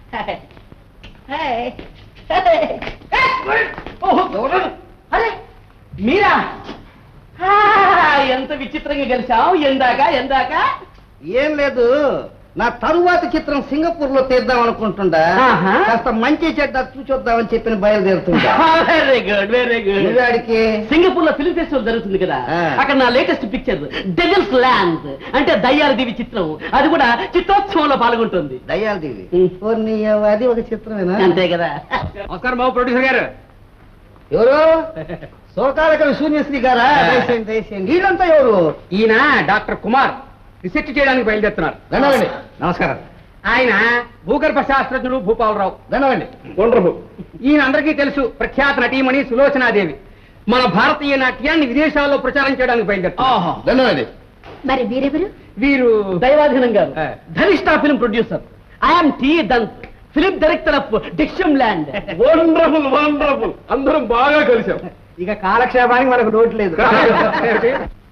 అరే మీరా ఆ, ఎంత విచిత్రంగా గెలిచాం ఎందాక ఎందాక ఏం లేదు నా తరువాత చిత్రం సింగపూర్ లో తీద్దాం అనుకుంటుండా ఆహా. కాస్త మంచి చెడ్డ చూచొద్దామని చెప్పిన బయలుదేరుతుంటా వెరీ గుడ్ వెరీ గుడ్ నువ్వాడికి సింగపూర్ లో ఫిల్మ్ ఫెస్టివల్ జరుగుతుంది కదా ఆ. అక్కడ నా లేటెస్ట్ పిక్చర్ డెవిల్స్ ల్యాండ్ అంటే దయ్యాల దివి చిత్రం అది కూడా చిత్రోత్సవంలో పాల్గొంటుంది దయ్యాల దేవి ఉం. ఓ నీ అవ్వ, అది ఒక చిత్రమేనా అంతే కదా నమస్కారం బాబు ప్రొడ్యూసర్ గారు ఎవరు శోకాలక శూన్యశ్రీ గారా ఆ. దయచేయండి దయచేయండి వీళ్ళంతా ఎవరు ఈయన డాక్టర్ కుమార్ రీసెర్చ్ చేయడానికి బయలుదేరుతున్నారు దండవండి నమస్కారం ఆయన భూగర్భ శాస్త్రజ్ఞుడు భూపాలరావు దండవండి వండర్ఫుల్ ఈయన అందరికీ తెలుసు ప్రఖ్యాత నటీమణి సులోచనాదేవి మన భారతీయ నాట్యాన్ని విదేశాల్లో ప్రచారం చేయడానికి బయలుదేరుతున్నారు దండవండి మరి వీరెవరు వీరు దైవాధీనం గారు ఆ. ధనిష్ట ఫిల్మ్ ప్రొడ్యూసర్ ఐఎమ్ టి దంత్ ఫిల్మ్ డైరెక్టర్ ఆఫ్ డిక్షమ్ ల్యాండ్ వండర్ఫుల్ వండర్ఫుల్ అందరం బాగా కలిసాం ఇక కాలక్షేపానికి మనకు నోటు లేదు ఏమిటి?